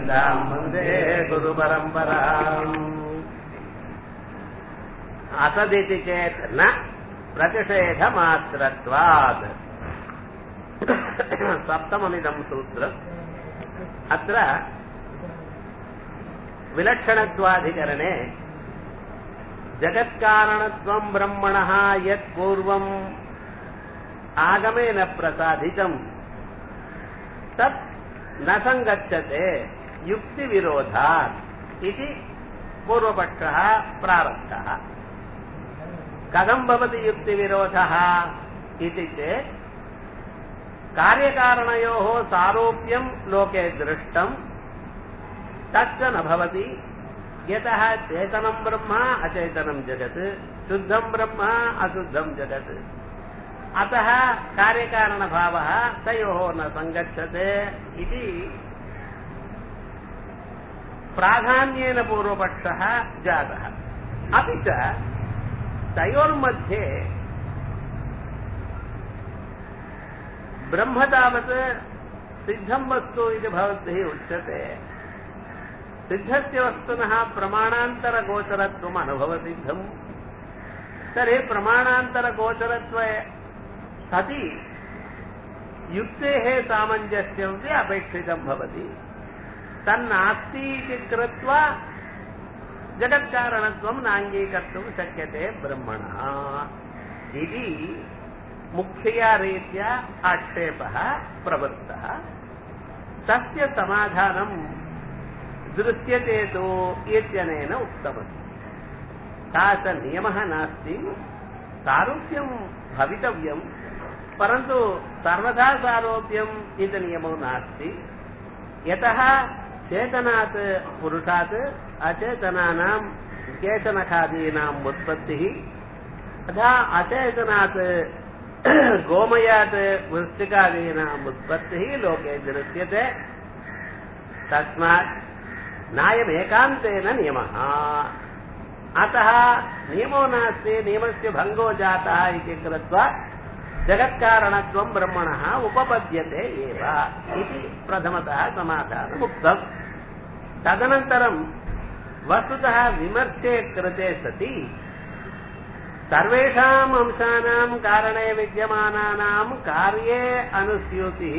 गोविन्दाम् वन्दे गुरुपरम्पराम् असदिति चेत् न प्रतिषेधमात्रत्वात् सप्तममिदम् सूत्रम् अत्र विलक्षणत्वाधिकरणे जगत्कारणत्वम् ब्रह्मणः यत् पूर्वम् आगमेन प्रसादितम् तत् न सङ्गच्छते युक्तिविरोधात् इति पूर्वपक्षः प्रारब्धः कथम् भवति युक्तिविरोधः इति चेत् कार्यकारणयोः सारूप्यम् लोके दृष्टम् तच्च न भवति यतः चेतनम् ब्रह्म अचेतनम् जगत् शुद्धम् ब्रह्म अशुद्धम् जगत् अतः कार्यकारणभावः तयोः न सङ्गच्छते इति प्राधान्येन पूर्वपक्षः जातः अपि च तयोर्मध्ये ब्रह्म तावत् सिद्धम् वस्तु इति भवद्भिः उच्यते सिद्धस्य वस्तुनः प्रमाणान्तरगोचरत्वम् अनुभवसिद्धम् तर्हि प्रमाणान्तरगोचरत्वे सति युक्तेः सामञ्जस्यमपि अपेक्षितम् भवति तन्नास्ति इति कृत्वा जगत्कारणत्वम् नाङ्गीकर्तुम् शक्यते ब्रह्मणः इति मुख्यया रीत्या आक्षेपः प्रवृत्तः तस्य समाधानम् दृश्यते तु इत्यनेन उक्तमस्ति सा नियमः नास्ति सारूप्यम् भवितव्यम् परन्तु सर्वदा सारोप्यम् इति नियमो नास्ति यतः चेतनात् पुरुषात् अचेतनानाम् केचनखादीनाम् उत्पत्तिः तथा अचेतनात् गोमयात् वृष्टिकादीनाम् उत्पत्तिः लोके दृश्यते तस्मात् नायमेकान्तेन नियमः अतः नियमो नास्ति नियमस्य भङ्गो जातः इति कृत्वा जगत्कारणत्वम् ब्रह्मणः उपपद्यते एव इति प्रथमतः समाधानमुक्तम् तदनन्तरम् वस्तुतः विमर्शे कृते सति सर्वेषाम् अंशानाम् कारणे विद्यमानानाम् कार्ये अनुस्यूतिः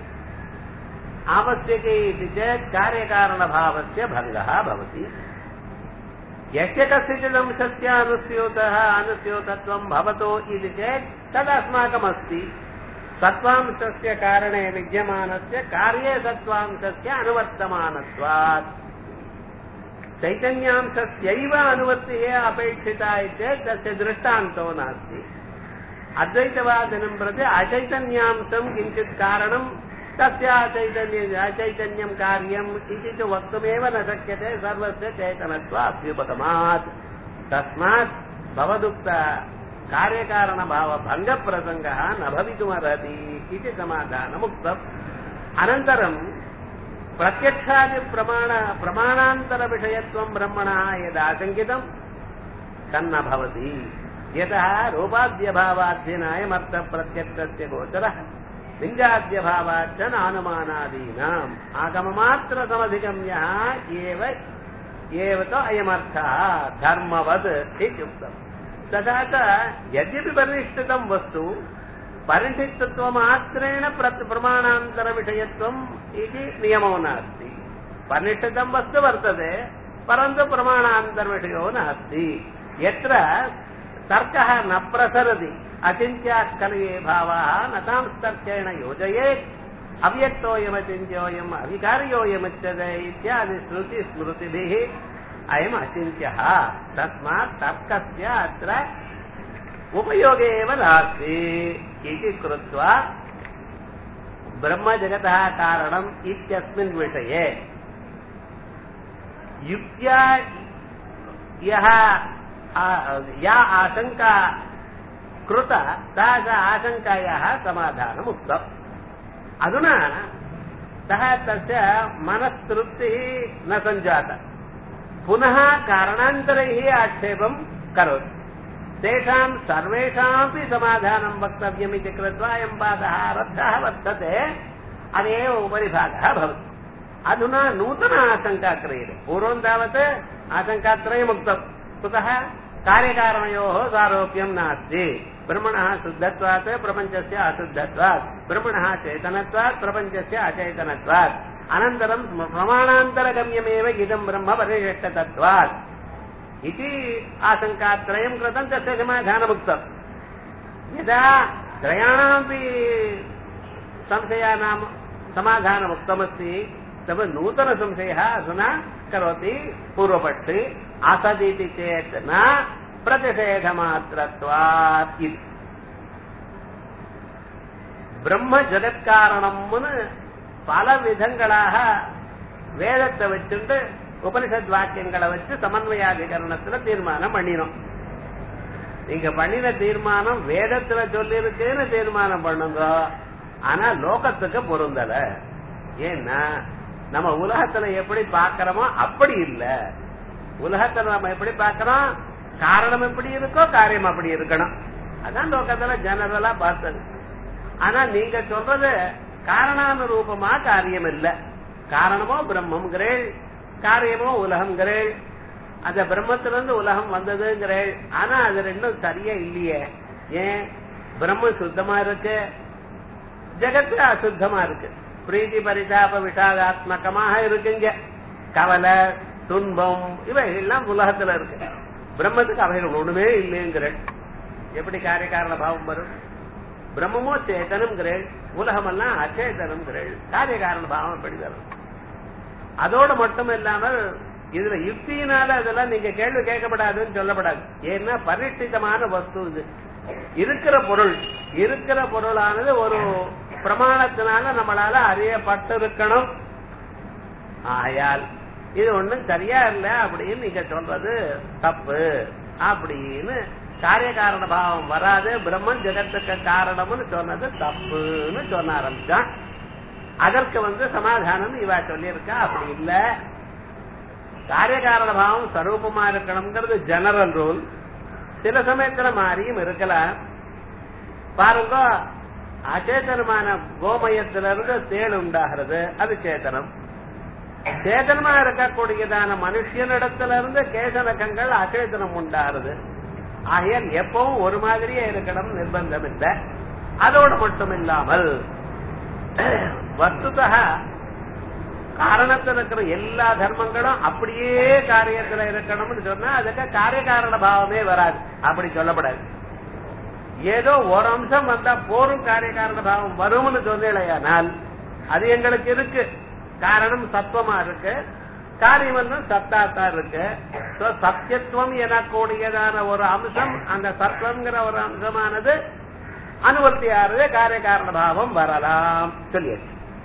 आवश्यकी इति चेत् कार्यकारणभावस्य भङ्गः भवति यस्य कस्यचिदंशस्य अनुस्यूतः अनुस्यूतत्वम् भवतु इति चेत् तदस्माकमस्ति सत्त्वांशस्य कारणे विद्यमानस्य कार्ये सत्त्वांशस्य अनुवर्तमानत्वात् चैतन्यांशस्यैव अनुवर्तिः अपेक्षिता चेत् तस्य दृष्टान्तो नास्ति अद्वैतवादिनं प्रति अचैतन्यांशं किञ्चित् कारणं तस्य अचैतन्य अचैतन्यं कार्यम् इति तु वक्तुमेव न शक्यते सर्वस्य चैतनत्वाभ्युपगमात् तस्मात् भवदुक्त कार्यकारणभावभङ्गप्रसङ्गः न भवितुमर्हति इति समाधानमुक्तम् अनन्तरं प्रत्यक्षादिप्रमाण प्रमाणान्तरविषयत्वं ब्रह्मणः यदाशङ्कितं तन्न भवति यतः रूपाद्यभावाध्यनायमर्थप्रत्यक्षस्य गोचरः लिङ्गाद्यभावाच्च नानुमानादीनाम् आगममात्रसमधिगम्यः एव एव तु अयमर्थः धर्मवत् इत्युक्तम् तथा च यद्यपि परिनिष्ठितं वस्तु परिनिष्ठितत्वमात्रेण प्रमाणान्तरविषयत्वम् इति नियमो नास्ति परिनिष्ठितं वस्तु वर्तते परन्तु प्रमाणान्तरविषयो नास्ति यत्र तर्कः न प्रसरति अचिन्त्याः कलये भावाः न तां तर्केण योजयेत् अव्यक्तोऽयमचिन्त्योऽयम् अविकार्योऽयमुच्यते इत्यादि श्रुतिस्मृतिभिः अयम् अचिन्त्यः तस्मात् तर्कस्य अत्र उपयोगे एव नास्ति इति कृत्वा ब्रह्मजगतः कारणम् इत्यस्मिन् विषये युक्त्या यः या आशङ्का कृत सा च आशङ्कायाः समाधानम् उक्तम् अधुना सः तस्य मनस्तृप्तिः न सञ्जाता पुनः कारणान्तरैः आक्षेपम् करोति तेषाम् सर्वेषामपि समाधानं वक्तव्यमिति कृत्वा अयम् पादः आरब्धः वर्तते अदेव उपरि भागः भवति अधुना नूतन आशङ्का क्रियते पूर्वं तावत् आशङ्कात्रयमुक्तम् कुतः कार्यकारणयोः सारोप्यं नास्ति ब्रह्मणः शुद्धत्वात् प्रपञ्चस्य अशुद्धत्वात् ब्रह्मणः चेतनत्वात् प्रपञ्चस्य अचेतनत्वात् अनन्तरं प्रमाणान्तरगम्यमेव इदं ब्रह्म परिशिष्टतत्वात् इति आशङ्कात्रयं कृतं तस्य समाधानमुक्तम् यदा त्रयाणामपि संशयानां समाधानमुक्तमस्ति तव नूतनसंशयः अधुना करोति पूर्वपक्षे असदिति चेत् न प्रतिषेधमात्रत्वात् इति பிரம்ம ஜெகத்காரணம்னு பல விதங்களாக வேதத்தை வச்சுட்டு உபனிஷத் வாக்கியங்களை வச்சு சமன்வயாதிகரணத்துல தீர்மானம் பண்ணினோம் நீங்க பண்ணின தீர்மானம் வேதத்துல சொல்லி இருக்குன்னு தீர்மானம் பண்ணுங்க ஆனா லோகத்துக்கு பொருந்தல ஏன்னா நம்ம உலகத்துல எப்படி பாக்கிறோமோ அப்படி இல்ல உலகத்துல நம்ம எப்படி பாக்கிறோம் காரணம் எப்படி இருக்கோ காரியம் அப்படி இருக்கணும் அதான் லோகத்துல ஜெனரலா பார்த்தது ஆனா நீங்க சொல்றது காரணானுரூபமா காரியம் இல்ல காரணமோ பிரம்மங்கிறேள் காரியமோ உலகங்கிறேள் அந்த பிரம்மத்திலிருந்து உலகம் வந்ததுங்கிறேள் ஆனா அது ரெண்டும் சரியா இல்லையே ஏன் பிரம்ம சுத்தமா இருக்கு ஜெகத்து அசுத்தமா இருக்கு பிரீதி பரிதாப விஷாதாத்மகமாக இருக்குங்க கவலை துன்பம் இவைகள்லாம் உலகத்துல இருக்கு பிரம்மத்துக்கு அவைகள் ஒண்ணுமே இல்லைங்கிற எப்படி காரியகாரண பாவம் வரும் பிரம்மமோ சேதனம்ங்கிறேள் உலகமெல்லாம் அச்சேதனம்ங்கிறேள் காரியகாரண பாவம் எப்படி வரும் அதோட மட்டும் இல்லாமல் இதுல யுக்தியினால அதெல்லாம் நீங்க கேள்வி கேட்கப்படாதுன்னு சொல்லப்படாது ஏன்னா பரிஷ்டிதமான வஸ்து இது இருக்கிற பொருள் இருக்கிற பொருளானது ஒரு பிரமாணத்தினால நம்மளால அறியப்பட்டிருக்கணும் ஆயால் இது ஒண்ணும் சரியா இல்ல அப்படின்னு நீங்க சொல்றது தப்பு அப்படின்னு காரியகாரண பாவம் வராது பிரம்மன் ஜெகத்துக்கு காரணம்னு சொன்னது தப்புன்னு சொல்ல ஆரம்பிச்சான் அதற்கு வந்து சமாதானம் இவா சொல்லியிருக்கா அப்படி இல்ல காரியகாரண பாவம் சரூபமா இருக்கணுங்கிறது ஜெனரல் ரூல் சில சமயத்துல மாறியும் இருக்கலாம் பாருங்க அச்சேதனமான கோமயத்திலிருந்து தேள் உண்டாகிறது அது சேத்தனம் சேதனமா இருக்கக்கூடியதான மனுஷனிடத்துல இருந்து கேசனக்கங்கள் அச்சேதனம் உண்டாகிறது ஆகையால் எப்பவும் ஒரு மாதிரியே இருக்கணும் நிர்பந்தம் இல்லை அதோடு மட்டும் இல்லாமல் வஸ்துதா காரணத்தில் இருக்கிற எல்லா தர்மங்களும் அப்படியே காரியத்துல இருக்கணும்னு சொன்னா அதுக்கு காரியகாரண பாவமே வராது அப்படி சொல்லப்படாது ஏதோ ஒரு அம்சம் வந்தா போரும் காரியகாரண பாவம் வரும்னு சொன்னேனால் அது எங்களுக்கு இருக்கு காரணம் சத்துவமா இருக்கு காரியம் வந்து சத்தாத்தா இருக்கு சத்தியத்துவம் எனக்கூடியதான ஒரு அம்சம் அந்த சத்வங்கிற ஒரு அம்சமானது அனுவர்த்தியானது காரியகாரண பாவம் வரலாம் சொல்லியாச்சு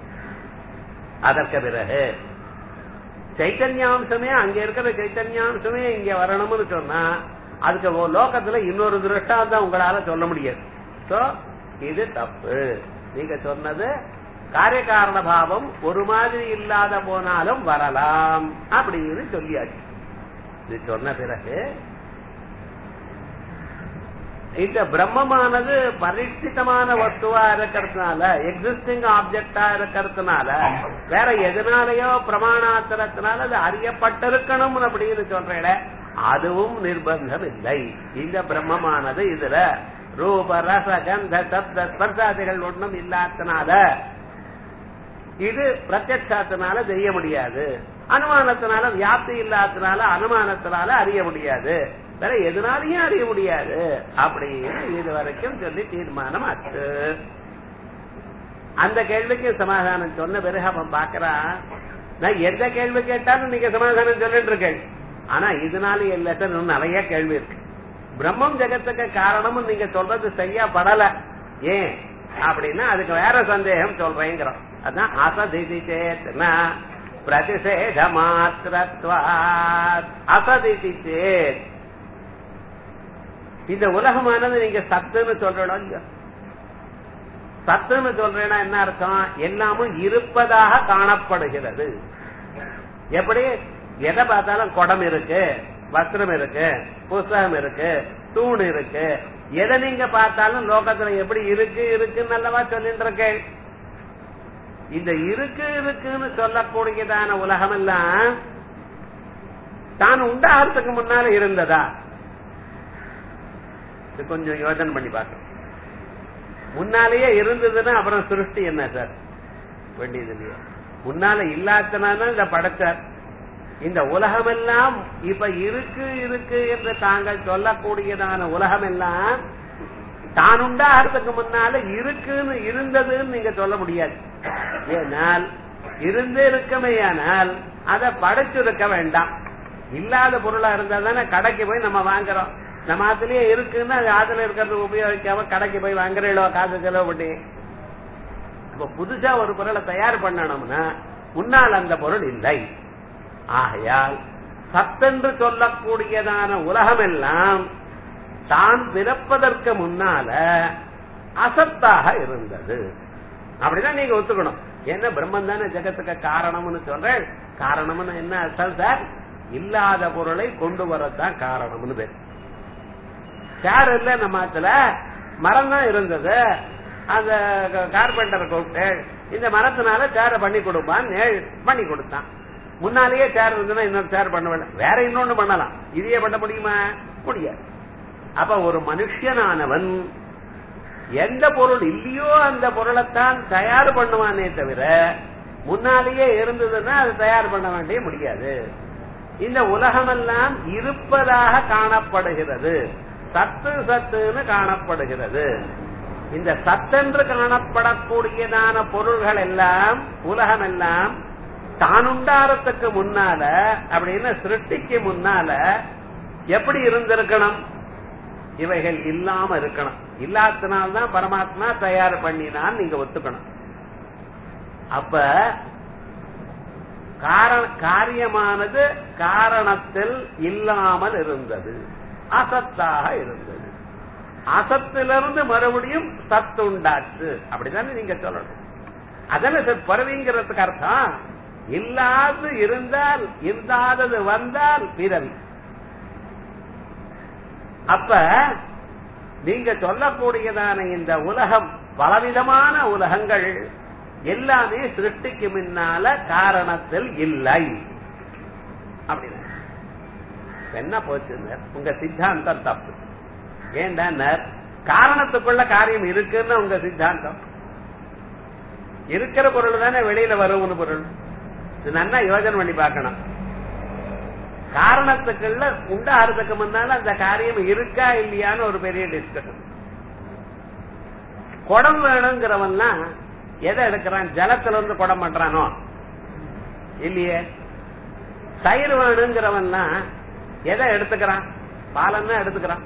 அதற்கு பிறகு சைத்தன்யாம்சமே அங்க இருக்கிற சைத்தன்யாம்சமே இங்க வரணும்னு சொன்னா அதுக்கு லோகத்துல இன்னொரு திருஷ்டாந்தம் உங்களால சொல்ல முடியாது சோ இது தப்பு நீங்க சொன்னது காரியகாரண பாவம் ஒரு மாதிரி இல்லாத போனாலும் வரலாம் அப்படின்னு சொல்லியாச்சு இது சொன்ன பிறகு இந்த பிரம்மமானது பரிஷ்டிதமான வஸ்துவா இருக்கிறதுனால எக்ஸிஸ்டிங் ஆப்ஜெக்டா இருக்கிறதுனால வேற எதனாலயோ பிரமாணாத்திரத்தினால அது அறியப்பட்டிருக்கணும் அப்படின்னு சொல்றேன் அதுவும் நிர்பந்தம் இல்லை இந்த பிரம்மமானது இதுல ரூப ரச கந்த சப்த ஸ்பர்சாதிகள் ஒன்றும் இல்லாதனால இது பிரத்யட்சத்தினால செய்ய முடியாது அனுமானத்தினால வியாப்தி இல்லாதனால அனுமானத்தினால அறிய முடியாது வேற எதனாலையும் அறிய முடியாது அப்படின்னு இது வரைக்கும் சொல்லி தீர்மானம் ஆச்சு அந்த கேள்விக்கு சமாதானம் சொன்ன பிறகு அவன் பாக்குறான் நான் எந்த கேள்வி கேட்டாலும் நீங்க சமாதானம் சொல்லிட்டு இருக்கேன் ஆனா இதனால இல்ல நிறைய கேள்வி இருக்கு பிரம்மம் ஜெகத்துக்கு காரணமும் நீங்க சொல்றது சரியா படல ஏன் அப்படின்னா அதுக்கு வேற சந்தேகம் சொல்றேங்கிறோம் அதான் அசதிதி சேத்னா பிரதிஷேத மாத்திரத்வாத் அசதிதி சேத் இந்த உலகமானது நீங்க சத்துன்னு சொல்றோம் சத்துன்னு சொல்றேன்னா என்ன அர்த்தம் எல்லாமும் இருப்பதாக காணப்படுகிறது எப்படி எதை பார்த்தாலும் குடம் இருக்கு வஸ்திரம் இருக்கு புஸ்தகம் இருக்கு தூண் இருக்கு எதை நீங்க பார்த்தாலும் லோகத்துல எப்படி இருக்கு இருக்குன்னு அல்லவா சொல்லிட்டு இருக்கேன் இந்த இருக்கு இருக்குன்னு சொல்லக்கூடியதான உலகம் எல்லாம் தான் உண்டாகிறதுக்கு முன்னால இருந்ததா இது கொஞ்சம் யோசனை பண்ணி பார்க்கணும் முன்னாலேயே இருந்ததுன்னா அப்புறம் சிருஷ்டி என்ன சார் வேண்டியது இல்லையா முன்னால இல்லாதனால இத படைச்சார் இந்த உலகமெல்லாம் இப்ப இருக்கு இருக்கு என்று தாங்கள் சொல்லக்கூடியதான உலகம் எல்லாம் தான் உண்டாகிறதுக்கு முன்னால இருக்குன்னு இருந்ததுன்னு நீங்க சொல்ல முடியாது ஏனால் இருந்து இருக்கமேயானால் அதை படைச்சிருக்க வேண்டாம் இல்லாத பொருளா இருந்தா தானே கடைக்கு போய் நம்ம வாங்குறோம் நம்ம அதுலயே இருக்குன்னு அது ஆத்துல இருக்கிறது உபயோகிக்காம கடைக்கு போய் வாங்குறீங்களோ காசு செலவு பண்ணி இப்ப புதுசா ஒரு பொருளை தயார் பண்ணணும்னா முன்னால் அந்த பொருள் இல்லை ஆகையால் சத்தென்று சொல்லக்கூடியதான உலகம் எல்லாம் தான் பிறப்பதற்கு முன்னால அசத்தாக இருந்தது அப்படிதான் நீங்க ஒத்துக்கணும் என்ன பிரம்மன் தானே ஜெகத்துக்கு காரணம்னு சொல்றேன் காரணம்னு என்ன அர்த்தம் சார் இல்லாத பொருளை கொண்டு வரதான் காரணம்னு பேர் சேர் இல்ல நம்ம ஆத்துல மரம் தான் இருந்தது அந்த கார்பெண்டரை கூப்பிட்டு இந்த மரத்தினால சேரை பண்ணி கொடுப்பான்னு பண்ணி கொடுத்தான் முன்னாலேயே சேர் இருந்ததுன்னா இன்னொரு சேர் பண்ண வேண்டாம் வேற இன்னொன்னு பண்ணலாம் இதையே பண்ண முடியுமா முடியாது அப்ப ஒரு மனுஷனானவன் எந்த பொருள் இல்லையோ அந்த பொருளைத்தான் தயார் பண்ணுவானே தவிர முன்னாலேயே இருந்ததுன்னா அது தயார் பண்ண வேண்டிய முடியாது இந்த உலகமெல்லாம் இருப்பதாக காணப்படுகிறது சத்து சத்துன்னு காணப்படுகிறது இந்த சத்தென்று காணப்படக்கூடியதான பொருள்கள் எல்லாம் உலகம் எல்லாம் தானுண்டாரத்துக்கு முன்னால அப்படின்னு சிருஷ்டிக்கு முன்னால எப்படி இருந்திருக்கணும் இவைகள் இல்லாம இருக்கணும் இல்லாதனால்தான் பரமாத்மா தயார் பண்ணினான் நீங்க ஒத்துக்கணும் அப்ப காரியமானது காரணத்தில் இல்லாமல் இருந்தது அசத்தாக இருந்தது அசத்திலிருந்து மறுபடியும் சத்து உண்டாச்சு அப்படித்தானே நீங்க சொல்லணும் அதன பிறவிங்கிறதுக்கு அர்த்தம் இல்லாது இருந்தால் இல்லாதது வந்தால் பிறவி அப்ப நீங்க சொல்லக்கூடியதான இந்த உலகம் பலவிதமான உலகங்கள் எல்லாமே சிருஷ்டிக்கு முன்னால காரணத்தில் இல்லை அப்படின்னு என்ன போச்சு உங்க சித்தாந்தம் தப்பு ஏண்டா காரணத்துக்குள்ள காரியம் இருக்குன்னு உங்க சித்தாந்தம் இருக்கிற பொருள் தானே வெளியில வரும்னு பொருள் இது நல்லா யோஜனை பண்ணி பார்க்கணும் காரணத்துக்குள்ள உண்டாகிறதுக்கு முன்னால அந்த காரியம் இருக்கா இல்லையான்னு ஒரு பெரிய டிஸ்கஷன் குடம் வேணுங்கிறவன்லாம் எதை எடுக்கிறான் ஜலத்துல இருந்து குடம் பண்றானோ இல்லையே தயிர் வேணுங்கிறவன்லாம் எதை எடுத்துக்கிறான் பாலன்னா எடுத்துக்கிறான்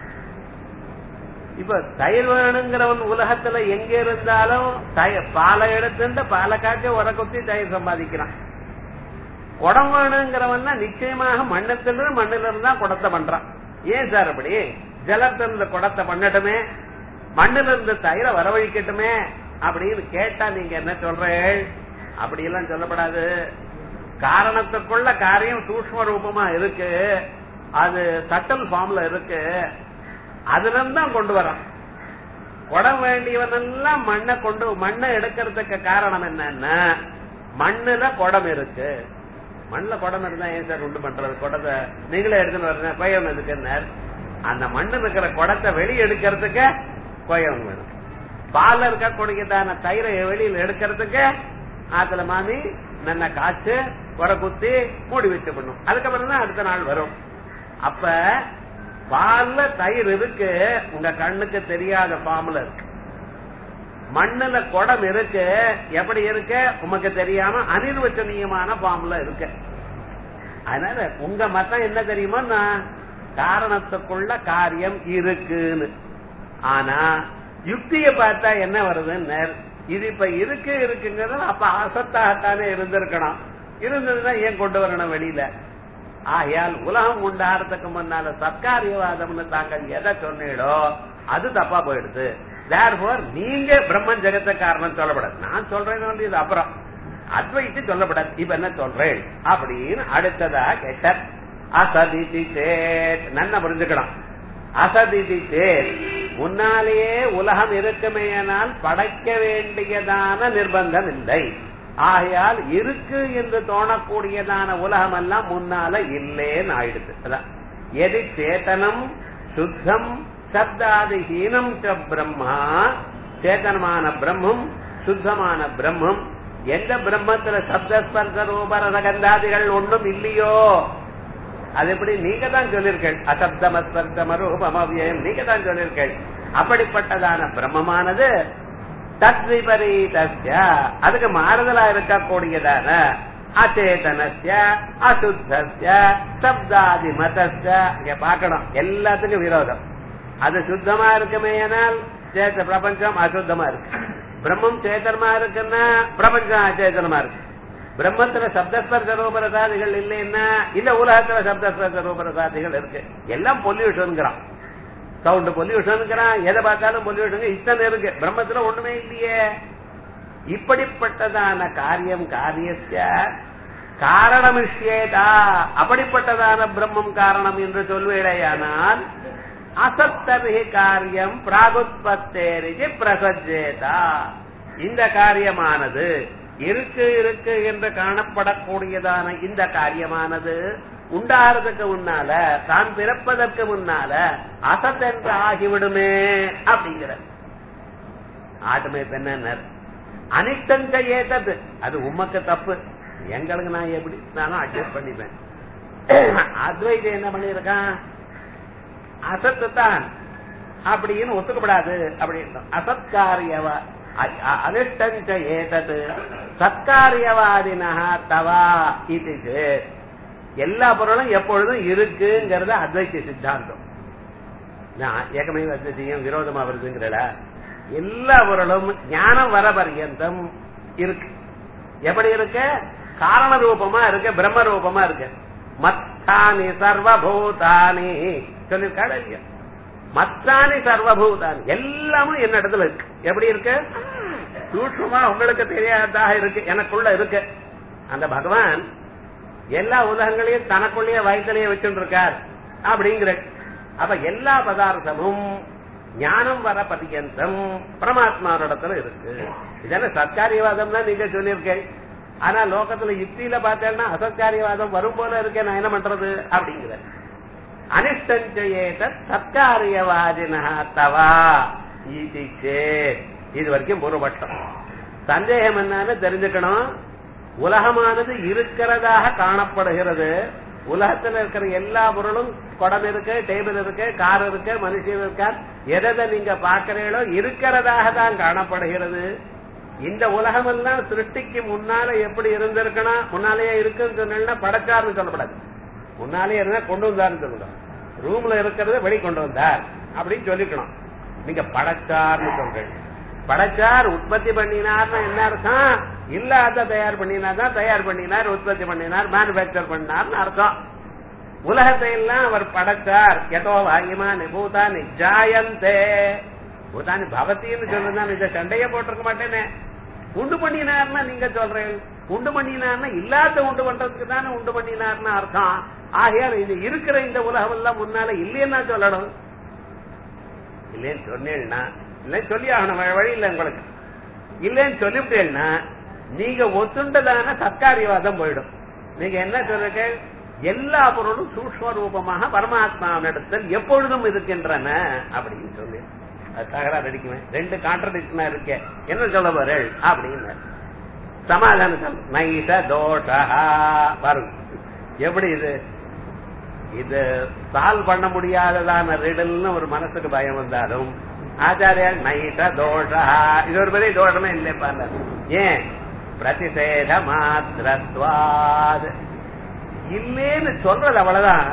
இப்ப தயிர் வேணுங்கிறவன் உலகத்துல எங்க இருந்தாலும் பாலை எடுத்துட்டு பாலை காய்ச்சி உர குத்தி தயிர் சம்பாதிக்கிறான் குடம் வேணுங்கிறவன் நிச்சயமாக மண்ணத்திலிருந்து மண்ணில இருந்தா குடத்தை பண்றான் ஏன் சார் அப்படி ஜலத்திலிருந்து குடத்தை பண்ணட்டுமே மண்ணில இருந்து தயிரை வரவழிக்கட்டுமே அப்படின்னு கேட்டா நீங்க என்ன சொல்றேன் அப்படி எல்லாம் சொல்லப்படாது காரணத்துக்குள்ள காரியம் சூக்ம ரூபமா இருக்கு அது சட்டல் ஃபார்ம்ல இருக்கு அதுல இருந்து தான் கொண்டு வரான் குடம் வேண்டியவனெல்லாம் மண்ணை கொண்டு மண்ணை எடுக்கிறதுக்கு காரணம் என்னன்னா மண்ணுல குடம் இருக்கு மண்ணுல குடம் இருந்தா ஏன் சார் உண்டு பண்றது குடத்தை நீங்களே எடுத்துன்னு வரீங்க கொயம் எதுக்கு அந்த மண்ணு இருக்கிற குடத்தை வெளியே எடுக்கிறதுக்கு கொயம் வேணும் பால்ல இருக்கக்கூடியதான தயிரை வெளியில எடுக்கிறதுக்கு ஆத்துல மாமி நல்ல காய்ச்சு உர குத்தி மூடி வச்சு பண்ணும் அதுக்கப்புறம் தான் அடுத்த நாள் வரும் அப்ப பால்ல தயிர் இருக்கு உங்க கண்ணுக்கு தெரியாத ஃபார்ம்ல இருக்கு மண்ணுல குடம் இருக்கு எப்படி இருக்கு உமக்கு தெரியாம அனிர்வச்சனீயமான ஃபார்ம்ல இருக்கு அதனால உங்க மத்தம் என்ன தெரியுமா காரணத்துக்குள்ள காரியம் இருக்குன்னு ஆனா யுக்திய பார்த்தா என்ன வருதுன்னு இது இப்ப இருக்கு இருக்குங்கிறது அப்ப அசத்தாகத்தானே இருந்திருக்கணும் இருந்ததுன்னா ஏன் கொண்டு வரணும் வெளியில ஆகையால் உலகம் உண்டாகிறதுக்கு முன்னால சர்க்காரியவாதம்னு தாங்கள் எதை சொன்னீங்களோ அது தப்பா போயிடுது தேர்ஃபோர் நீங்க பிரம்மன் ஜெகத்த காரணம் சொல்லப்படாது நான் சொல்றேன் இது அப்புறம் அத்வைத்து சொல்லப்படாது இப்ப என்ன சொல்றேன் அப்படின்னு அடுத்ததா கேட்ட அசதிதி சேட் நன்ன புரிஞ்சுக்கலாம் அசதிதி சேட் முன்னாலேயே உலகம் இருக்குமேயானால் படைக்க வேண்டியதான நிர்பந்தம் இல்லை ஆகையால் இருக்கு என்று தோணக்கூடியதான உலகம் எல்லாம் முன்னால இல்லேன்னு ஆயிடுது அதான் எது சேத்தனம் சுத்தம் சப்தாதிஹீனம் ச பிரம்மா சேத்தனமான பிரம்மம் சுத்தமான பிரம்மம் எந்த பிரம்மத்துல சப்தஸ்பர்ச ரூபரத கந்தாதிகள் ஒன்றும் இல்லையோ அது எப்படி நீங்க தான் சொல்லிருக்கள் அசப்தமஸ்பர்சம ரூபம் அவ்வியம் நீங்க தான் சொல்லிருக்கள் அப்படிப்பட்டதான பிரம்மமானது தத் விபரீதஸ்ய அதுக்கு மாறுதலா இருக்கக்கூடியதான அச்சேதனஸ்ய அசுத்தஸ்ய சப்தாதி மதஸ்ய இங்க பார்க்கணும் எல்லாத்துக்கும் விரோதம் அது சுத்தமா இருக்குமேனால் சேத்த பிரபஞ்சம் அசுத்தமா இருக்கு பிரம்மம் சேத்தனமா இருக்குன்னா பிரபஞ்சம் அச்சேதனமா இருக்கு பிரம்மத்துல சப்தஸ்பர்ச ரூபரசாதிகள் இல்லைன்னா இந்த உலகத்துல சப்தஸ்பர்ச ரூபரசாதிகள் இருக்கு எல்லாம் பொல்யூஷன்ங்கிறான் சவுண்ட் பொல்யூஷன்ங்கிறான் எதை பார்த்தாலும் பொல்யூஷன் இத்தனை இருக்கு பிரம்மத்துல ஒண்ணுமே இல்லையே இப்படிப்பட்டதான காரியம் காரியஸ்ய காரணமிஷ்யேதா அப்படிப்பட்டதான பிரம்மம் காரணம் என்று சொல்வேடையானால் அசத்தமிகு காரியம் பிராகுத்பத்தேரிஜி பிரசஜேதா இந்த காரியமானது இருக்கு இருக்கு என்று காணப்படக்கூடியதான இந்த காரியமானது உண்டாகிறதுக்கு முன்னால தான் பிறப்பதற்கு முன்னால அசத்தென்று ஆகிவிடுமே அப்படிங்கிற ஆட்டுமே பெண்ணர் அனிஷ்டம் ஏத்தது அது உமக்கு தப்பு எங்களுக்கு நான் எப்படி நானும் அட்ஜஸ்ட் பண்ணிப்பேன் அத்வைதம் என்ன பண்ணிருக்கான் அசத்து தான் அப்படின்னு ஒத்துக்கப்படாது அப்படின்னு அசத்காரியவா அனிஷ்டஞ்ச ஏதது சத்காரியவாதினா தவா இது எல்லா பொருளும் எப்பொழுதும் இருக்குங்கிறத அத்வைத்த சித்தாந்தம் நான் ஏகமே அத்வைத்தியம் விரோதமா வருதுங்கிறல எல்லா பொருளும் ஞானம் வர பர்யந்தம் இருக்கு எப்படி இருக்கு காரண ரூபமா இருக்கு பிரம்ம ரூபமா இருக்கு மத்தானி சர்வபூதானி சொல்லிருக்காரு இல்லையா மத்தானி சர்வபூதானி எல்லாமும் என்ன இடத்துல இருக்கு எப்படி இருக்கு சூட்சமா உங்களுக்கு தெரியாததாக இருக்கு எனக்குள்ள இருக்கு அந்த பகவான் எல்லா உலகங்களையும் தனக்குள்ளேயே வயத்திலேயே வச்சுட்டு இருக்கார் அப்படிங்கிற அப்ப எல்லா பதார்த்தமும் ஞானம் வர பரியந்தம் பரமாத்மாவிடத்துல இருக்கு இதென்ன சத்காரியவாதம் தான் நீங்க சொல்லியிருக்கேன் ஆனா லோகத்துல யுக்தியில பார்த்தேன்னா அசத்காரியவாதம் வரும் போல இருக்கேன் நான் என்ன பண்றது அப்படிங்கிற அனிஷ்டஞ்சேத சத்காரியவாதினா தவா இது இது வரைக்கும் பூர்வபட்சம் சந்தேகம் என்னன்னு தெரிஞ்சுக்கணும் உலகமானது இருக்கிறதாக காணப்படுகிறது உலகத்துல இருக்கிற எல்லா பொருளும் குடம் இருக்கு டேபிள் இருக்கு கார் இருக்கு மனுஷன் இருக்கார் எதை நீங்க பாக்குறீங்களோ இருக்கிறதாக தான் காணப்படுகிறது இந்த உலகம் எல்லாம் சிருஷ்டிக்கு முன்னால எப்படி இருந்திருக்கணும் முன்னாலேயே இருக்குன்னு சொன்னா படைச்சார்னு சொல்லப்படாது முன்னாலே இருந்தா கொண்டு வந்தார்னு சொல்லணும் ரூம்ல இருக்கிறத வெளி கொண்டு வந்தார் அப்படின்னு சொல்லிக்கணும் நீங்க படைச்சார்னு சொல்றீங்க படைச்சார் உற்பத்தி பண்ணினார்னா என்ன அர்த்தம் இல்லாத தயார் பண்ணினார் தான் தயார் பண்ணினார் உற்பத்தி பண்ணினார் மேனுபேக்சர் பண்ணார்னு அர்த்தம் உலகத்தை எல்லாம் அவர் படைச்சார் எதோ வாங்கிமா நிபூதா நிஜாயந்தே பூதானி பவத்தின்னு சொல்லுனா இந்த சண்டையே போட்டிருக்க மாட்டேனே உண்டு பண்ணினார்னா நீங்க சொல்றேன் உண்டு பண்ணினார்னா இல்லாத உண்டு பண்றதுக்கு தானே உண்டு பண்ணினார்னு அர்த்தம் ஆகையால் இது இருக்கிற இந்த உலகம் எல்லாம் முன்னால இல்லைன்னா சொல்லணும் இல்லைன்னு சொன்னேன்னா இல்லை சொல்லி ஆகணும் வேற வழி இல்லை உங்களுக்கு இல்லைன்னு சொல்லிவிட்டேன்னா நீங்க ஒத்துண்டதான சர்க்காரியவாதம் போயிடும் நீங்க என்ன சொல்றீங்க எல்லா பொருளும் சூக்ம ரூபமாக பரமாத்மாவினிடத்தில் எப்பொழுதும் இருக்கின்றன அப்படின்னு சொல்லி அது தகராறு அடிக்குவேன் ரெண்டு கான்ட்ரடிக்ஷனா இருக்கே என்ன சொல்ல போறேள் அப்படின்னு சமாதானம் சொல் நைஷ தோஷா பாருங்க எப்படி இது இது சால்வ் பண்ண முடியாததான ரிடல்னு ஒரு மனசுக்கு பயம் வந்தாலும் ஆச்சாரியால் நைஷ தோஷா இது ஒரு பெரிய தோஷமே இல்லை பாருங்க ஏன் பிரதிஷேத மாத்திரத்வாத் இல்லேன்னு சொல்றது அவ்வளவுதான்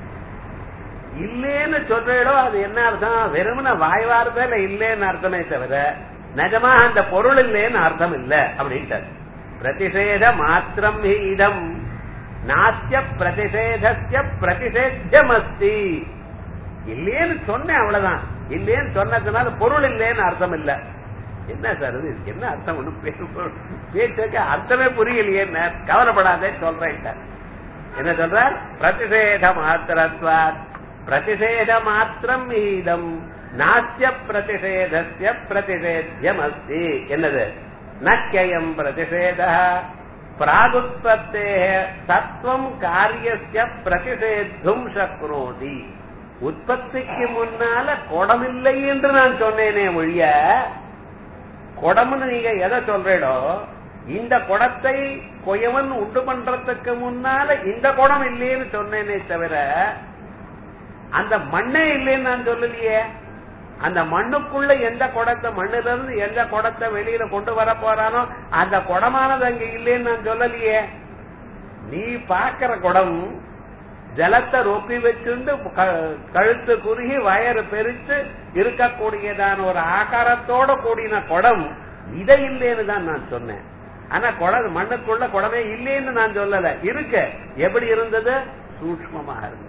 இல்லேன்னு சொல்றீடோ அது என்ன அர்த்தம் வெறுமன வாய் வார்த்தையில இல்லேன்னு அர்த்தமே தவிர நிஜமா அந்த பொருள் இல்லேன்னு அர்த்தம் இல்ல அப்படின்ட்டு பிரதிஷேத மாத்திரம் ஹி இதம் நாஸ்ய பிரதிஷேதஸ்ய பிரதிஷேத்தியம் அஸ்தி இல்லேன்னு சொன்னேன் அவ்வளவுதான் இல்லேன்னு சொன்னதுனால பொருள் இல்லேன்னு அர்த்தம் இல்ல என்ன சார் இது என்ன அர்த்தம் ஒண்ணு பேச்சுக்கு அர்த்தமே புரியலையே கவலைப்படாதே சொல்றேன் என்ன சொல்றார் பிரதிஷேத மாத்திரத்வாத் பிரதிஷேத மாத்திரம் ஈதம் நாஸ்ய பிரதிஷேதஸ்ய பிரதிஷேத்தியம் அஸ்தி என்னது நக்கியம் பிரதிஷேத பிராகுத்பத்தே சத்வம் காரியஸ்ய பிரதிஷேத்தும் சக்னோதி உற்பத்திக்கு முன்னால குடமில்லை என்று நான் சொன்னேனே ஒழிய குடம்னு நீங்க எதை சொல்றீடோ இந்த குடத்தை கொயவன் உண்டு பண்றதுக்கு முன்னால இந்த குடம் இல்லைன்னு சொன்னேனே தவிர அந்த மண்ணே இல்லைன்னு நான் சொல்லலையே அந்த மண்ணுக்குள்ள எந்த குடத்தை மண்ணுல இருந்து எந்த குடத்தை வெளியில கொண்டு வர போறானோ அந்த குடமானது அங்க இல்லைன்னு நான் சொல்லலையே நீ பாக்குற குடம் ஜலத்தை ரொப்பி வச்சுண்டு க- கழுத்து குறுகி வயறு பெருத்து இருக்கக்கூடியதான ஒரு ஆகாரத்தோட கூடின குடம் இதை இல்லைன்னு தான் நான் சொன்னேன் ஆனா குடம் மண்ணுக்குள்ள குடமே இல்லைன்னு நான் சொல்லல இருக்கு எப்படி இருந்தது சூக்மமாக இருந்தது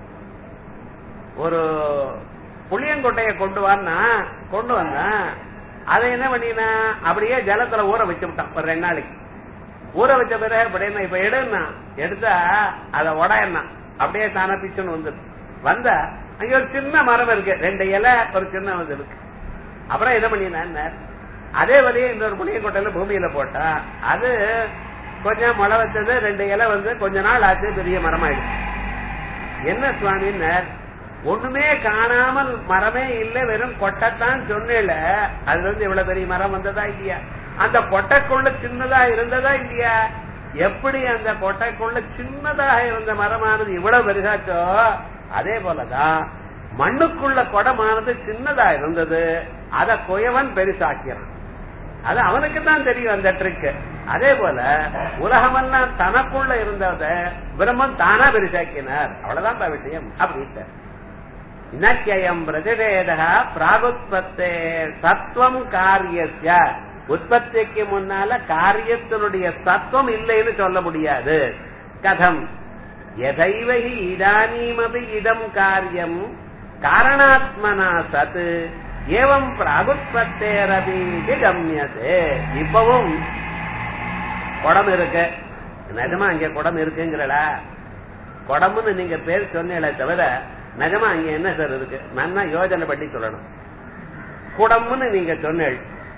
ஒரு புளியங்கொட்டைய கொண்டு வான்னா கொண்டு வந்தான் அதை என்ன பண்ணினா அப்படியே ஜலத்துல ஊற வச்சு விட்டான் ஒரு ரெண்டு நாளைக்கு ஊற வச்ச பிறகு அப்படியே இப்ப எடுன்னா எடுத்தா அதை உடையண்ணா அப்படியே தானே பிச்சுன்னு வந்துரு வந்தா அங்க ஒரு சின்ன மரம் இருக்கு ரெண்டு இலை ஒரு சின்ன வந்து இருக்கு அப்புறம் என்ன பண்ணினா அதே வழியே இன்னொரு புளியங்கொட்டையில பூமியில போட்டா அது கொஞ்சம் முளை வச்சது ரெண்டு இலை வந்து கொஞ்ச நாள் ஆச்சு பெரிய மரமாயிடுச்சு என்ன சுவாமின்னு ஒண்ணுமே காணாமல் மரமே இல்ல வெறும் கொட்டைத்தான் சொன்னேல அதுல இருந்து இவ்வளவு பெரிய மரம் வந்ததா இல்லையா அந்த கொட்டைக்குள்ள சின்னதா இருந்ததா இல்லையா எப்படி அந்த கொட்டைக்குள்ள சின்னதாக இருந்த மரமானது இவ்வளவு பெருசாச்சோ அதே போலதான் மண்ணுக்குள்ள குடமானது சின்னதா இருந்தது அத குயவன் பெருசாக்கிறான் அது அவனுக்கு தான் தெரியும் அந்த ட்ரிக் அதே போல உலகமெல்லாம் தனக்குள்ள இருந்தத பிரம்மன் தானா பெருசாக்கினார் அவ்வளவுதான் விஷயம் அப்படின்ட்டு நக்கியம் பிரதிவேதா பிராகுத்பத்தே சத்வம் காரியஸ்ய உற்பத்திக்கு முன்னால காரியத்தினுடைய சத்துவம் இல்லைன்னு சொல்ல முடியாது கதம் எதைவகி இதானீமபி இதம் காரியம் காரணாத்மனா சத் ஏவம் பிராகுத்பத்தேரபி கம்யதே இப்பவும் குடம் இருக்கு நிஜமா அங்க குடம் இருக்குங்கிறடா குடம்னு நீங்க பேர் சொன்னீங்களே தவிர நிஜமா அங்க என்ன சார் இருக்கு நல்லா யோஜனை பண்ணி சொல்லணும் குடம்னு நீங்க சொன்னீள்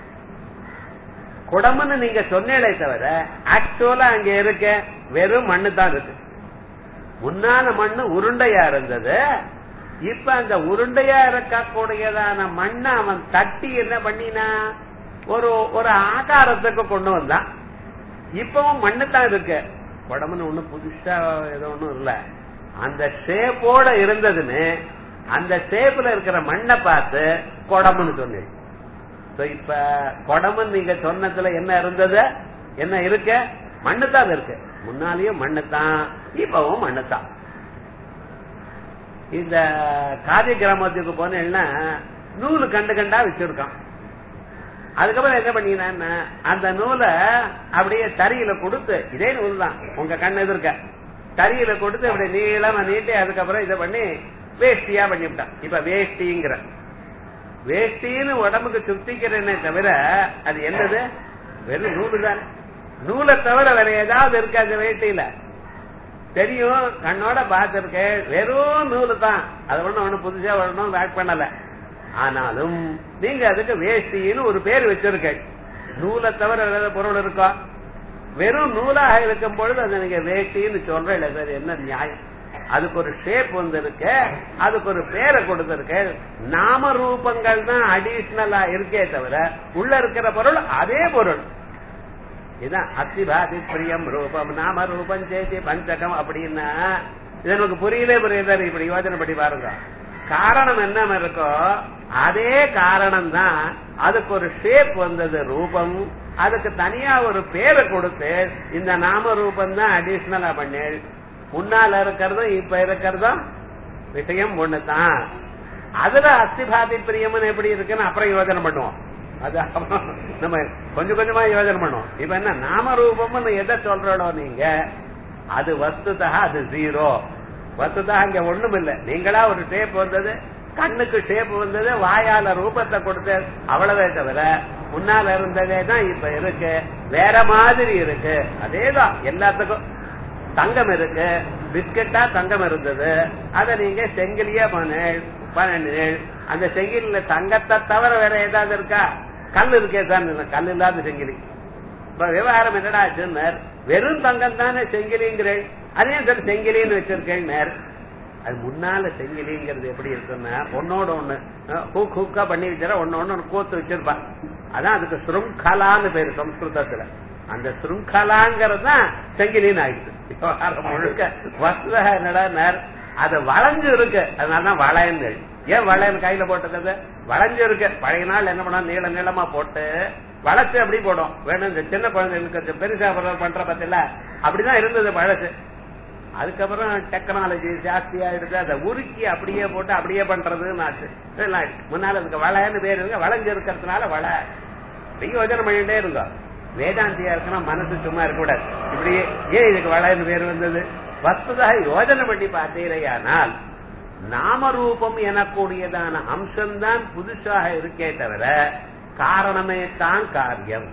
குடம்னு நீங்க சொன்னீங்களே தவிர ஆக்சுவலா அங்க இருக்க வெறும் மண்ணு தான் இருக்கு முன்னால மண்ணு உருண்டையா இருந்தது இப்ப அந்த உருண்டையா இருக்கக்கூடியதான மண்ணை அவன் தட்டி என்ன பண்ணினா ஒரு ஒரு ஆகாரத்துக்கு கொண்டு வந்தான் இப்பவும் மண்ணு தான் இருக்கு குடம்னு ஒண்ணு புதுசா ஏதோ ஒண்ணும் இல்ல அந்த ஷேப்போட இருந்ததுன்னு அந்த ஷேப்ல இருக்கிற மண்ணை பார்த்து குடம்னு சொன்னேன் So, இப்ப குடம்னு நீங்க சொன்னதுல என்ன இருந்தது என்ன இருக்க மண்ணு தான் இருக்கு முன்னாலேயும் மண்ணு தான் இப்பவும் மண்ணு தான் இந்த காதி கிராமத்துக்கு போனேன்னா நூலு கண்டு கண்டா வச்சிருக்கான் அதுக்கப்புறம் என்ன பண்ணீங்கன்னா அந்த நூலை அப்படியே தறியில கொடுத்து இதே நூல் தான் உங்க கண்ணு எதிர்க்க தறியில கொடுத்து அப்படி நீளமா நீட்டி அதுக்கப்புறம் இதை பண்ணி வேஷ்டியா பண்ணிவிட்டான் இப்ப வேஷ்டிங்கிற வேஷ்டின்னு உடம்புக்கு சுத்திக்கிறேனே தவிர அது என்னது வெறும் நூலு தானே நூலை தவிர வேற ஏதாவது இருக்கு அந்த வேஷ்டியில தெரியும் கண்ணோட பார்த்திருக்கேன் வெறும் நூலு தான் அது ஒண்ணும் ஒண்ணு புதுசா வரணும் பேக் பண்ணல ஆனாலும் நீங்க அதுக்கு வேஷ்டின்னு ஒரு பேர் வச்சிருக்க நூலை தவிர வேற பொருள் இருக்கா வெறும் நூலாக இருக்கும் பொழுது அதை நீங்க வேஷ்டின்னு சொல்றேன் சார் என்ன நியாயம் அதுக்கு ஒரு ஷேப் வந்திருக்கு அதுக்கு ஒரு பேரை கொடுத்திருக்கு நாம ரூபங்கள் தான் அடிஷனலா இருக்கே தவிர உள்ள இருக்கிற பொருள் அதே பொருள் இதான் அத்திபாதி பிரியம் ரூபம் நாம ரூபம் சேத்தி பஞ்சகம் அப்படின்னா இது நமக்கு புரியலே புரியுது இப்படி யோஜனை பண்ணி பாருங்க காரணம் என்ன இருக்கோ அதே காரணம் தான் அதுக்கு ஒரு ஷேப் வந்தது ரூபம் அதுக்கு தனியா ஒரு பேரை கொடுத்து இந்த நாம ரூபம் தான் அடிஷனலா பண்ணி முன்னால இருக்கிறதும் இப்ப இருக்கிறதும் விஷயம் ஒண்ணுதான் அதுல அஸ்திபாதி பிரியம்னு எப்படி இருக்குன்னு அப்புறம் யோஜனை பண்ணுவோம் அது அப்புறம் நம்ம கொஞ்சம் கொஞ்சமா யோஜனை பண்ணுவோம் இப்ப என்ன நாம ரூபம்னு எதை சொல்றோம் நீங்க அது வஸ்துதா அது ஜீரோ வஸ்துதா அங்க ஒண்ணும் இல்ல நீங்களா ஒரு ஷேப் வந்தது கண்ணுக்கு ஷேப் வந்தது வாயால ரூபத்தை கொடுத்து அவ்வளவே தவிர முன்னால இருந்ததே தான் இப்ப இருக்கு வேற மாதிரி இருக்கு அதேதான் எல்லாத்துக்கும் தங்கம் இருக்கு பிஸ்கட்டா தங்கம் இருந்தது அத நீங்க செங்கிலியா பண்ண பன்னெண்டு நேழ் அந்த செங்கிலில தங்கத்தை தவிர வேற ஏதாவது இருக்கா கல் இருக்கே சார் கல் இல்லாத செங்கிலி இப்ப விவகாரம் என்னடா ஆச்சுன்னார் வெறும் தங்கம் தானே செங்கிலிங்கிறேன் அதே சார் செங்கிலின்னு வச்சிருக்கேன் நேர் அது முன்னால செங்கிலிங்கிறது எப்படி இருக்குன்னா ஒன்னோட ஒண்ணு ஹூக் ஹூக்கா பண்ணி வச்சிட ஒன்னு ஒண்ணு கோத்து வச்சிருப்பான் அதான் அதுக்கு சுருங்கலான்னு பேரு சம்ஸ்கிருதத்துல அந்த சுருங்கலாங்கிறது தான் செங்கிலின்னு ஆயிடுச்சு விவகாரம் முழுக்க வசத என்னடா நேர் அது வளைஞ்சு இருக்கு அதனாலதான் வளையன்னு ஏன் வளையன் கையில போட்டது வளைஞ்சு இருக்கு பழைய நாள் என்ன பண்ணா நீள நீளமா போட்டு வளைச்சு அப்படி போடும் வேணும் இந்த சின்ன குழந்தைகளுக்கு பெருசா பண்ற பத்தில அப்படிதான் இருந்தது வளைச்சு அதுக்கப்புறம் டெக்னாலஜி ஜாஸ்தி ஆயிடுது அதை உருக்கி அப்படியே போட்டு அப்படியே பண்றதுன்னு ஆச்சு இதெல்லாம் ஆயிடுச்சு. முன்னால அதுக்கு வளைன்னு பேர் இருக்கு வளைஞ்சு இருக்கிறதுனால வளை இப்படி யோஜனை பண்ணிட்டே இருங்க வேதாந்தியா இருக்கணும் மனசு சும்மா இருக்கக்கூடாது இப்படியே ஏன் இதுக்கு வளைன்னு பேர் வந்தது வஸ்துதாக யோஜனை பண்ணி பார்த்தீரையானால் நாமரூபம் எனக்கூடியதான அம்சம்தான் புதுசாக இருக்கே தவிர காரணமே தான் காரியம்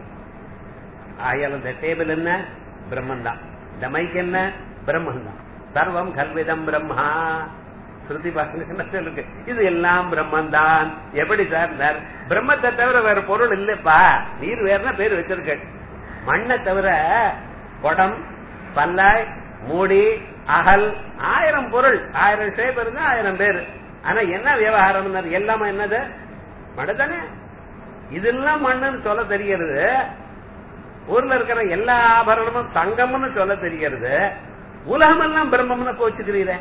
ஆயால் இந்த டேபிள் என்ன பிரம்மன் தான் இந்த மைக் என்ன பிரம்மன் தான் சர்வம் கல்விதம் பிரம்மா ஸ்ருதி பாருங்க என்ன சொல்லுங்க இது எல்லாம் பிரம்மன் தான் எப்படி சார் பிரம்மத்தை தவிர வேற பொருள் இல்லப்பா நீர் வேறனா பேர் வச்சிருக்க மண்ணை தவிர குடம் பல்லாய் மூடி அகல் ஆயிரம் பொருள் ஆயிரம் ஷேப் இருந்தா ஆயிரம் பேர் ஆனா என்ன விவகாரம் எல்லாமே என்னது மழை தானே இதெல்லாம் மண்ணுன்னு சொல்ல தெரிகிறது ஊர்ல இருக்கிற எல்லா ஆபரணமும் தங்கம்னு சொல்ல தெரிகிறது உலகமெல்லாம் பிரம்மம்னு போச்சுக்கிறீரே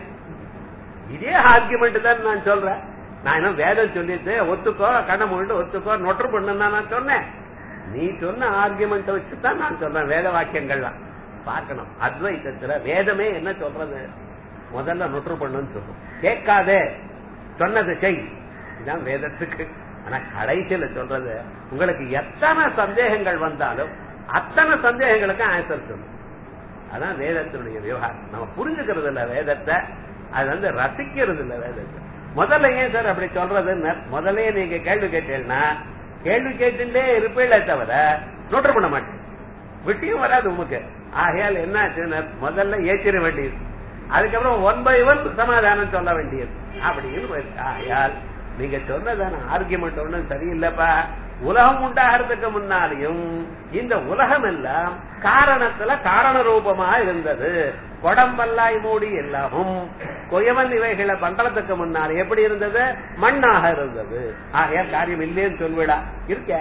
இதே ஆர்குமெண்ட் தான் நான் சொல்றேன் நான் என்ன வேதம் சொல்லிட்டு ஒத்துக்கோ கண்ண மூண்டு ஒத்துக்கோ நொற்று பண்ணுன்னு நான் சொன்னேன் நீ சொன்ன ஆர்குமெண்ட் வச்சுதான் நான் சொல்றேன் வேத வாக்கியங்கள்லாம் பார்க்கணும் அத்வைத்தத்துல வேதமே என்ன சொல்றது முதல்ல நொற்று பண்ணுன்னு சொல்லும் கேட்காதே சொன்னது செய் இதுதான் வேதத்துக்கு ஆனா கடைசியில சொல்றது உங்களுக்கு எத்தனை சந்தேகங்கள் வந்தாலும் அத்தனை சந்தேகங்களுக்கு ஆன்சர் சொல்லும் அதான் வேதத்தினுடைய விவகாரம் நம்ம புரிஞ்சுக்கிறது இல்ல வேதத்தை அது வந்து ரசிக்கிறது இல்ல வேதத்தை முதல்ல ஏன் சார் அப்படி சொல்றதுன்னு முதல்ல நீங்க கேள்வி கேட்டீங்கன்னா கேள்வி கேட்டுட்டே இருப்பீங்களே தவிர நோட்டர் பண்ண மாட்டேன் விட்டியும் வராது உமக்கு ஆகையால் என்ன ஆச்சுன்னா முதல்ல ஏற்றிட வேண்டியது அதுக்கப்புறம் ஒன் பை ஒன் சமாதானம் சொல்ல வேண்டியது அப்படின்னு போயிருக்கு ஆகையால் நீங்க சொன்னதான ஆர்குமெண்ட் ஒண்ணும் சரியில்லைப்பா உலகம் உண்டாகிறதுக்கு முன்னாலேயும் இந்த உலகம் எல்லாம் காரணத்துல காரண ரூபமா இருந்தது கொடம்பல்லாய் மூடி எல்லாமும் கொயவன் இவைகளை பண்றதுக்கு முன்னால் எப்படி இருந்தது மண்ணாக இருந்தது ஆகையா காரியம் இல்லைன்னு சொல்விடா இருக்க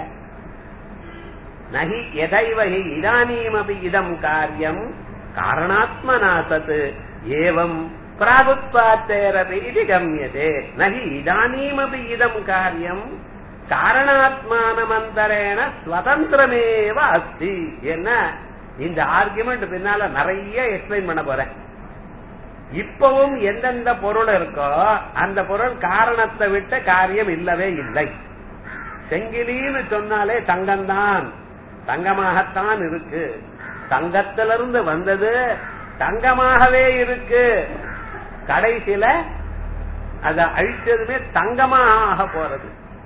நகி எதைவகி இதானீமபி இதம் காரியம் காரணாத்மனா தத் ஏவம் பிராகுத்வாத்தேரபி இது கம்யதே நகி இதானீமபி இதம் காரியம் காரணாத்மானமந்தரேன ஸ்வதந்திரமேவ அஸ்தி என்ன இந்த ஆர்குமெண்ட் பின்னால நிறைய எக்ஸ்பிளைன் பண்ண போறேன் இப்பவும் எந்தெந்த பொருள் இருக்கோ அந்த பொருள் காரணத்தை விட்ட காரியம் இல்லவே இல்லை செங்கிலின்னு சொன்னாலே தங்கம்தான் தங்கமாகத்தான் இருக்கு தங்கத்திலிருந்து வந்தது தங்கமாகவே இருக்கு கடைசியில அத அழிச்சதுமே தங்கமாக போறது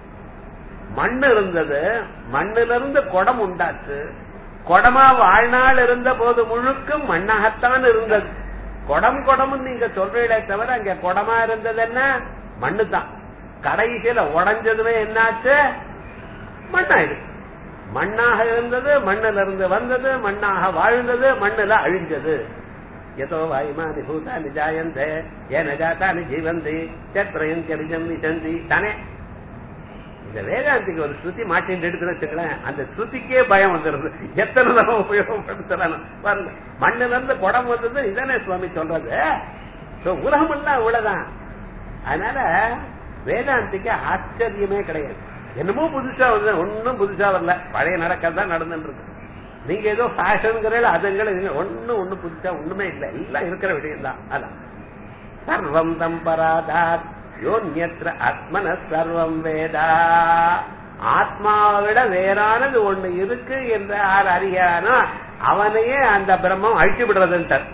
மண் இருந்தது மண்ணிலிருந்து குடம் உண்டாச்சு குடமா வாழ்நாள் இருந்த போது முழுக்கும் மண்ணாகத்தான் இருந்தது குடம் குடம் நீங்க சொல்றீங்களே தவிர அங்க குடமா இருந்தது என்ன மண்ணு தான் கடைசியில உடஞ்சதுமே என்னாச்சு மண்ணாயிடுச்சு மண்ணாக இருந்தது மண்ணில இருந்து வந்தது மண்ணாக வாழ்ந்தது மண்ணுல அழிஞ்சது எதோ வாயுமானி பூதானி ஜாயந்தே ஏன ஜாத்தானி ஜீவந்தி சத்ரயம் கரிஜம் விசந்தி தானே இந்த வேதாந்திக்கு ஒரு ஸ்ருதி மாட்டின்னு எடுத்து வச்சுக்கலாம் அந்த ஸ்ருதிக்கே பயம் வந்துருது எத்தனை தடவை உபயோகப்படுத்தலாம் பாருங்க மண்ணுல இருந்து குடம் வந்தது இதானே சுவாமி சொல்றது உலகம் எல்லாம் இவ்வளவுதான் அதனால வேதாந்திக்கு ஆச்சரியமே கிடையாது என்னமோ புதுசா வந்து ஒன்னும் புதுசா வரல பழைய நடக்கதான் நடந்துட்டு இருக்கு நீங்க ஏதோ ஃபேஷன்கிறீங்க அதுங்களை ஒன்னும் ஒண்ணு புதுசா ஒண்ணுமே இல்லை எல்லாம் இருக்கிற விஷயம் தான் அதான் சர்வம் தம்பராதாத் யோன்யத்ர ஆத்மன சர்வம் வேதா ஆத்மாவை விட வேறானது ஒண்ணு இருக்கு என்று யார் அறியானோ அவனையே அந்த பிரம்மம் அழிச்சு விடுறதுன்ட்டார்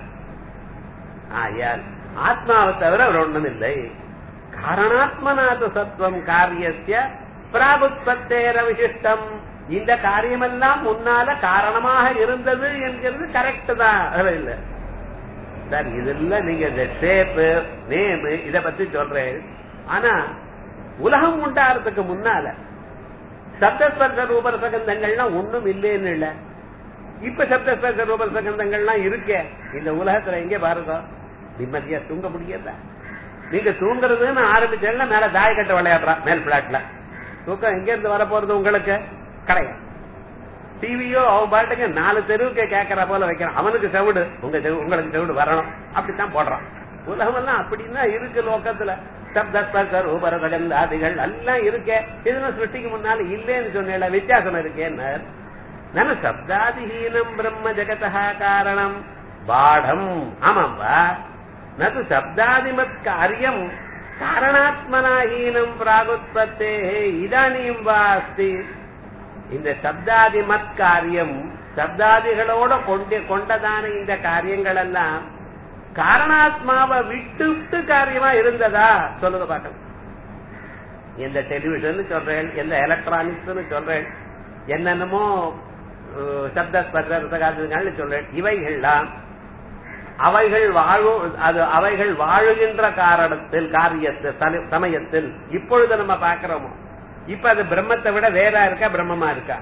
ஆயால் ஆத்மாவை தவிர அவர் ஒண்ணும் இல்லை காரணாத்மநாத சத்துவம் காரியசிய பிராபுத்பத்தேர விசிஷ்டம் இந்த காரியமெல்லாம் முன்னால காரணமாக இருந்தது என்கிறது கரெக்ட் தான் அதுல இல்ல சார் இதெல்லாம் நீங்க இந்த ஷேப்பு நேம் இத பத்தி சொல்றேன் ஆனா உலகம் உண்டாகிறதுக்கு முன்னால சப்தஸ்பர்ச ரூபரசகந்தங்கள்லாம் ஒண்ணும் இல்லைன்னு இல்ல இப்ப சப்தஸ்பர்ச ரூபரசகந்தங்கள்லாம் இருக்கே இந்த உலகத்துல எங்க பாருங்க நிம்மதியா தூங்க முடியல நீங்க தூங்குறதுன்னு ஆரம்பிச்சா மேல தாயக்கட்டை விளையாடுறான் மேல் பிளாட்ல தூக்கம் எங்க இருந்து வர போறது உங்களுக்கு கிடையாது டிவியோ அவன் பாட்டுக்கு நாலு தெருவுக்கு கேட்கற போல வைக்கிறான் அவனுக்கு செவிடு உங்க செவு- உங்களுக்கு செவிடு வரணும் அப்படித்தான் போடுறான் உலகம் எல்லாம் அப்படின்னா இருக்கு லோக்கத்துல சப்தஸ்பர்ச ரூபரசகந்தாதிகள் எல்லாம் இருக்கே இதெல்லாம் சிருஷ்டிக்கு முன்னால இல்லேன்னு சொன்ன வித்தியாசம் இருக்கேன்னு நன சப்தாதிஹீனம் பிரம்ம ஜெகதா காரணம் பாடம் ஆமாம்பா நது சப்தாதிமத் காரியம் காரணாத்மனாஹீனம் பிராகுத்பத்தே இதானியும் வா அஸ்தி இந்த சப்தாதிமத் காரியம் சப்தாதிகளோட கொண்டு கொண்டதான இந்த காரியங்கள் எல்லாம் காரணாத்மாவை விட்டு விட்டு காரியமா இருந்ததா சொல்லுங்க பார்க்கலாம் எந்த டெலிவிஷன் சொல்றேன் எந்த எலக்ட்ரானிக்ஸ் சொல்றேன் என்னென்னமோ அஹ், சப்த ஸ்பர்சகாதுகள் சொல்றேன் இவைகள்லாம் அவைகள் வாழு அது அவைகள் வாழுகின்ற காரணத்தில் காரியத்தில் சம- சமயத்தில் இப்பொழுது நம்ம பார்க்கிறோமோ இப்ப அது பிரம்மத்தை விட வேற இருக்கா பிரம்மமா இருக்கா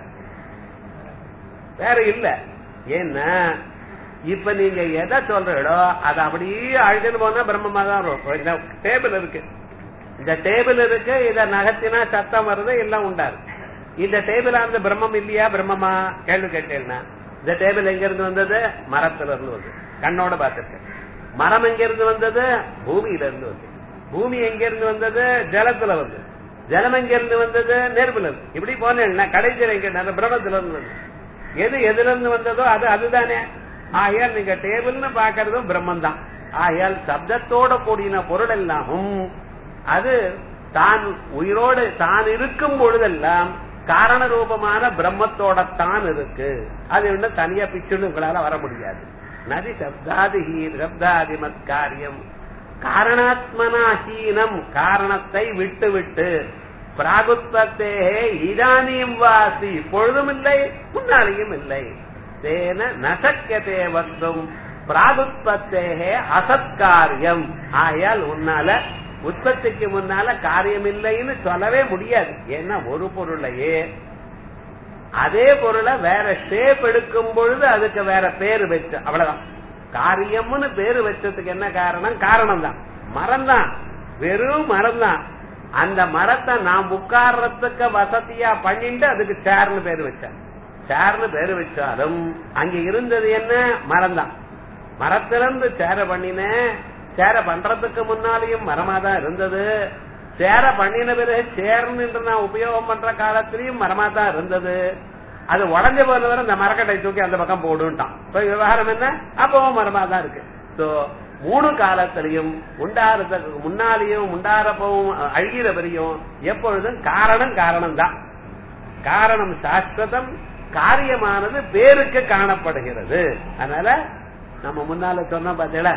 வேற இல்ல ஏன்னா இப்ப நீங்க எதை சொல்றீங்களோ அது அப்படியே அழுதுன்னு போனா பிரம்மமா தான் இருக்கும் இந்த டேபிள் இருக்கு இந்த டேபிள் இருக்கு இத நகர்த்தினா சத்தம் வருது எல்லாம் உண்டாரு இந்த டேபிள் அந்த பிரம்மம் இல்லையா பிரம்மமா கேள்வி கேட்டேன்னா இந்த டேபிள் எங்க இருந்து வந்தது மரத்துல இருந்து வந்தது கண்ணோட பார்த்திருக்கேன் மரம் எங்க இருந்து வந்தது பூமியில இருந்து வந்தது பூமி எங்க இருந்து வந்தது ஜலத்துல வந்தது ஜலம் எங்க இருந்து வந்தது நெருப்புல இருந்து இப்படி போனேன்னா கடைசியில் எங்க நல்ல பிரம்மத்துல இருந்து வந்தது எது எதுல இருந்து வந்ததோ அது அதுதானே ஆகையால் நீங்க டேபிள்னு பாக்குறதும் பிரம்மன் தான் ஆகையால் சப்தத்தோட கூடின பொருள் எல்லாமும் அது தான் உயிரோடு தான் இருக்கும் பொழுதெல்லாம் காரண ரூபமான பிரம்மத்தோட தான் இருக்கு அது இன்னும் தனியா பிச்சுன்னு உங்களால வர முடியாது நதி சப்தாதி சப்தாதிமத் காரியம் காரணாத்மனாஹீனம் காரணத்தை விட்டு விட்டு பிராகுத்பத்தே இதானியும் வாசி இப்பொழுதும் இல்லை முன்னாலேயும் இல்லை தேன நசக்கியதே வக்தும் பிராகுத்பத்தேகே அசத்காரியம் ஆகையால் உன்னால உற்பத்திக்கு முன்னால காரியம் இல்லைன்னு சொல்லவே முடியாது ஏன்னா ஒரு பொருளையே அதே பொருளை வேற ஷேப் எடுக்கும் பொழுது அதுக்கு வேற பேரு வச்சு அவ்வளவுதான் காரியம்னு பேரு வச்சதுக்கு என்ன காரணம் காரணம் தான் மரம் தான் வெறும் மரம் தான் அந்த மரத்தை நாம் உட்கார்றதுக்கு வசதியா பண்ணிட்டு அதுக்கு சேர்னு பேரு வச்சேன் சேர்னு பேரு வச்சாலும் அங்க இருந்தது என்ன மரம் தான் மரத்திலிருந்து சேர பண்ணினேன் சேர பண்றதுக்கு முன்னாலேயும் மரமா தான் இருந்தது சேர பண்ணின பிறகு சேர்னு நான் உபயோகம் பண்ற காலத்திலயும் மரமா தான் இருந்தது அது உடஞ்ச போனவரை இந்த மரக்கட்டை தூக்கி அந்த பக்கம் போடுன்ட்டான் இப்ப விவகாரம் என்ன அப்பவும் மரமா தான் இருக்கு சோ மூணு காலத்திலையும் உண்டாறதுக்கு முன்னாலேயும் உண்டாரப்பவும் அழுகிற வரையும் எப்பொழுதும் காரணம் காரணம் தான் காரணம் சாஸ்வதம் காரியமானது பேருக்கு காணப்படுகிறது அதனால நம்ம முன்னால சொன்னோம் பார்த்தீங்களா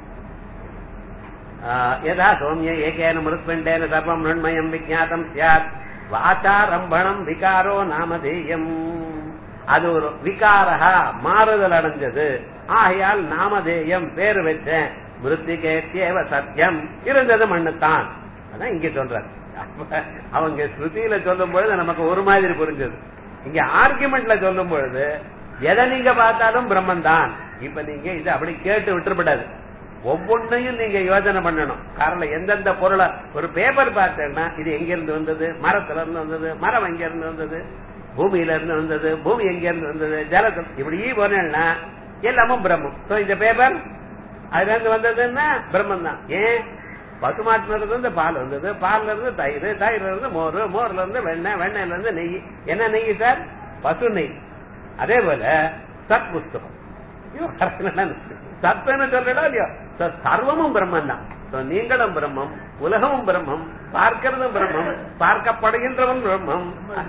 யதா சௌமிய ஏகேன மிருத்பிண்டேன சர்வம் நுண்மயம் விஜாதம் சியாத் வாச்சாரம்பணம் விகாரோ நாமதேயம் அது ஒரு விகாரா மாறுதல் அடைஞ்சது ஆகையால் நாமதேயம் பேரு வச்சேன் மிருத்திகேத்தியவ சத்தியம் இருந்தது மண்ணுத்தான் அதான் இங்க சொல்றாரு அப்ப அவங்க ஸ்ருதியில சொல்லும் பொழுது நமக்கு ஒரு மாதிரி புரிஞ்சது இங்க ஆர்குமெண்ட்ல சொல்லும் பொழுது எதை நீங்க பார்த்தாலும் பிரம்மன் தான் இப்ப நீங்க இதை அப்படி கேட்டு விட்டுறப்படாது ஒவ்வொன்னையும் நீங்க யோசனை பண்ணணும் காரணம் எந்தெந்த பொருளை ஒரு பேப்பர் பார்த்தேன்னா இது எங்க இருந்து வந்தது மரத்துல இருந்து வந்தது மரம் எங்க இருந்து வந்தது பூமியில இருந்து வந்தது பூமி எங்க இருந்து வந்தது ஜலத்தில் இப்படி போனேன்னா எல்லாமும் பிரம்மம் சோ இந்த பேப்பர் அதுல இருந்து வந்ததுன்னா பிரம்மன் தான் ஏன் பசுமாட்டுல இருந்து பால் வந்தது பால்ல இருந்து தயிர் தயிர்ல இருந்து மோர் மோர்ல இருந்து வெண்ணெய் வெண்ணெயில இருந்து நெய் என்ன நெய் சார் பசு நெய் அதே போல சத் புஸ்தகம் சத்துன்னு சொல்றா இல்லையோ சர்வமும் பிரம்மன் தான் நீங்களும் பிரம்மம் உலகமும் பிரம்மம் பார்க்கிறதும் பிரம்மம் பார்க்கப்படுகின்றவன் பிரம்மம்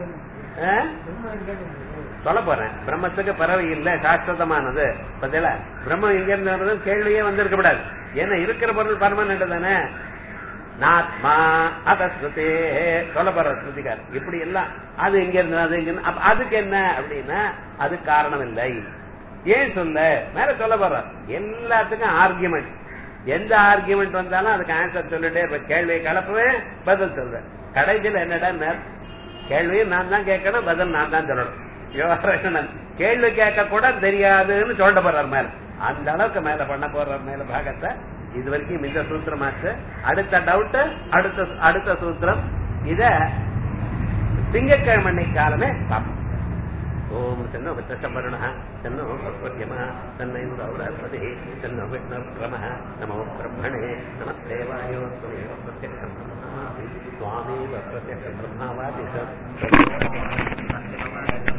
சொல்ல போறேன் பிரம்மத்துக்கு பறவை இல்ல சாஸ்வதமானது பத்தில பிரம்மம் எங்க இருந்து வர்றது கேள்வியே வந்திருக்க கூடாது ஏன்னா இருக்கிற பொருள் பர்மனண்ட் தானே நாத்மா அத ஸ்ருதே சொல்ல போற ஸ்ருதிகார் இப்படி எல்லாம் அது எங்க இருந்து அது எங்க அதுக்கு என்ன அப்படின்னா அது காரணம் இல்லை ஏன் சொல்ல மேல சொல்ல போற எல்லாத்துக்கும் ஆர்குமெண்ட் எந்த ஆர்குமெண்ட் வந்தாலும் அதுக்கு ஆன்சர் சொல்லிட்டே இருப்ப கேள்வியை கலப்புவேன் பதில் சொல்றேன் கடைசியில் என்னடா கேள்வியும் நான் தான் கேட்கணும் பதில் நான் தான் சொல்லணும் விவகாரம் கேள்வி கேட்க கூட தெரியாதுன்னு சொல்லிட்டு போறார் மேல அந்த அளவுக்கு மேல பண்ண போற மேல பாகத்தை இது வரைக்கும் இந்த சூத்திரமாச்சு அடுத்த டவுட் அடுத்த அடுத்த சூத்திரம் இத திங்கட்கிழமை காலமே பார்ப்போம் ஓம் தன்னோ வித்தம்பருண தன்னோ பத்யம தன்னை ரௌரஸ்வதி தன்னோ விஷ்ணு நமோ பிரம்மணே நமஸ்தேவாயோ துவயோ பிரத்யக்ஷம் சுவாமி பிரத்யக்ஷ பிரம்மாவாதி